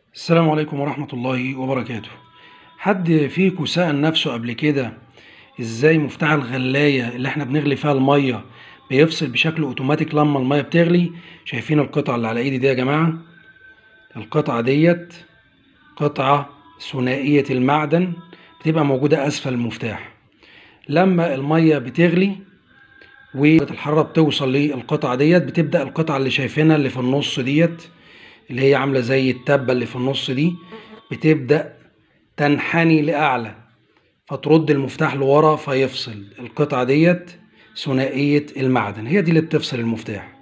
السلام عليكم ورحمة الله وبركاته حد فيكم سأل نفسه قبل كده ازاي مفتاح الغلاية اللي احنا بنغلي فيها المية بيفصل بشكل اوتوماتيك لما المية بتغلي شايفين القطعة اللي على ايدي دي يا جماعة القطعة ديت قطعة ثنائية المعدن بتبقى موجودة اسفل المفتاح لما المية بتغلي والحرارة بتوصل للقطعة ديت بتبدأ القطعة اللي شايفينها اللي في النص ديت اللي هي عاملة زي التبة اللي في النص دي بتبدأ تنحني لأعلى فترد المفتاح لورا فيفصل القطعة ديت ثنائية المعدن هي دي اللي بتفصل المفتاح